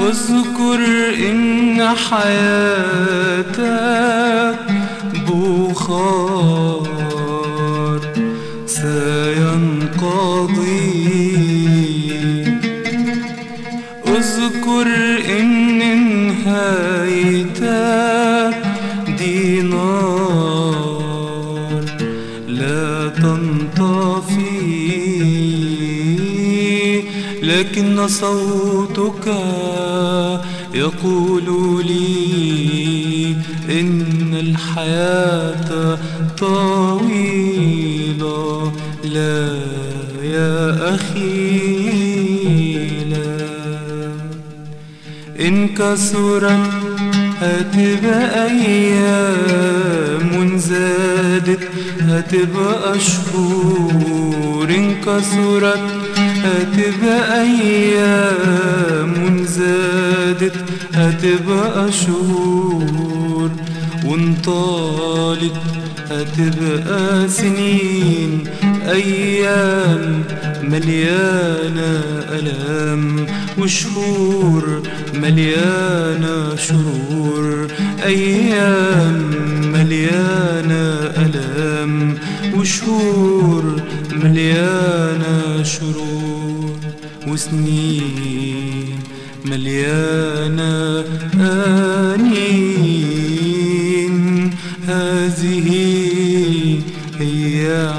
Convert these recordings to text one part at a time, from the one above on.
اذكر إن حياتك بخار سينقضي اذكر إن نهايتك دي نار لا تنطفي لكن صوتك يقول لي إن الحياة طويلة لا يا أخي لا إن كسرت هتبقى أيام زادت هتبقى شهور إن كسرت هتبقى أيام زادت هتبقى شهور وانطالت هتبقى سنين أيام مليانة ألام وشهور مليانة شرور أيام مليانة ألام وشهور مليانة شرور وسنين مليانة آنين هذه هي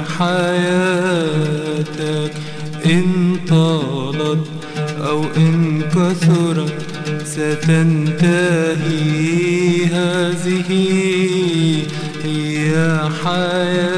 حياتك إن طالت أو إن كثرت ستنتهي هذه هي حياتك